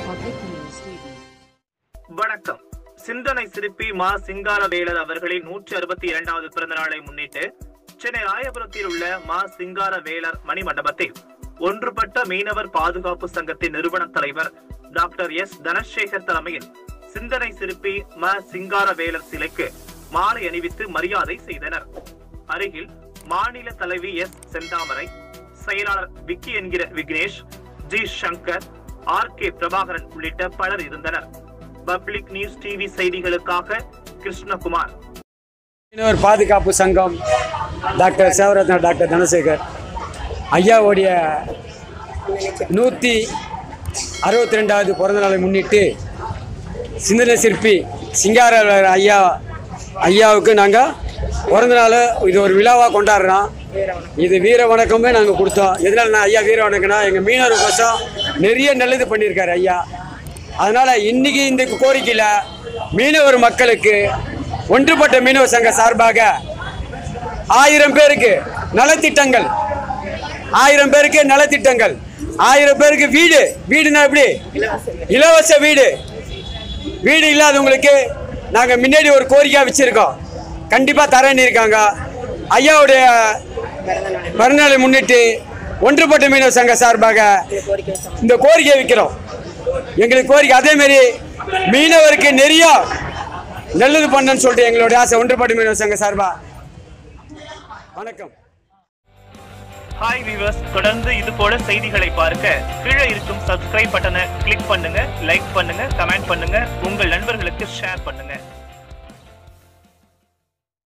Public News TV. வணக்கம் சிந்தனை சிற்பி மா சிங்காரவேலர் அவர்களின் நூற்றி அறுபத்தி இரண்டாவது பிறந்த நாளை முன்னிட்டு சென்னை ராயபுரத்தில் உள்ள மா சிங்காரவேலர் மணிமண்டபத்தில் ஒன்றுபட்ட மீனவர் பாதுகாப்பு சங்கத்தின் நிறுவன தலைவர் டாக்டர் எஸ் தனசேகர் தலைமையில் சிந்தனை சிற்பி ம சிங்காரவேலர் சிலைக்கு மாலை அணிவித்து மரியாதை செய்தனர் அருகில் மாநில தலைவி எஸ் செந்தாமரை செயலாளர் விக்கி என்கிற Vignesh G Shankar R K Prabhakaran உள்ளிட்ட பலர் இருந்தனர் பப்ளிக் நியூஸ் டிவி செய்திகளுக்காக கிருஷ்ணகுமார் மீனவர் பாதுகாப்பு சங்கம் டாக்டர் சேவரத்னா டாக்டர் தனசேகர் ஐயாவுடைய நூற்றி அறுபத்தி ரெண்டாவது பிறந்த நாளை முன்னிட்டு சிந்தனை சிற்பி சிங்காரவேலர் ஐயா ஐயாவுக்கு நாங்கள் பிறந்த நாள் இது ஒரு விழாவாக கொண்டாடுறோம் இது வீர வணக்கமே நாங்கள் கொடுத்தோம் எதனால நான் ஐயா வீர வணக்கம்னா எங்கள் மீனவர்களுக்கோசம் நிறைய நல்லது பண்ணியிருக்காரு ஐயா அதனால் இன்னைக்கு இந்த கோரிக்கையில் மீனவர் மக்களுக்கு ஒன்றுபட்ட மீனவர் சங்க சார்பாக ஆயிரம் பேருக்கு நலத்திட்டங்கள் ஆயிரம் பேருக்கு நலத்திட்டங்கள் ஆயிரம் பேருக்கு வீடு வீடுனா எப்படி இலவச வீடு வீடு இல்லாதவங்களுக்கு நாங்கள் முன்னாடி ஒரு கோரிக்கை வச்சுருக்கோம் கண்டிப்பாக தரேன்னு இருக்காங்க ஐயாவுடைய பிறந்தநாளை முன்னிட்டு ஒன்றுபட்ட மீனவர் சங்க சார்பாக இந்த கோரிக்கை வைக்கிறோம் எங்களுக்கு கோரிக்கை அதேமாரி மீனவருக்கு நிறைய நல்லது பண்ணணும்னு சொல்லிட்டு எங்களுடைய ஆசை ஒன்றுபட்ட மீனவர் சங்க சார்பா வணக்கம் ஹாய் வியூவர்ஸ் தொடர்ந்து இது போல செய்திகளை பார்க்க கீழே இருக்கும் சப்ஸ்கிரைப் பட்டனை கிளிக் பண்ணுங்க லைக் பண்ணுங்க கமெண்ட் பண்ணுங்க உங்கள் நண்பர்களுக்கு ஷேர் பண்ணுங்க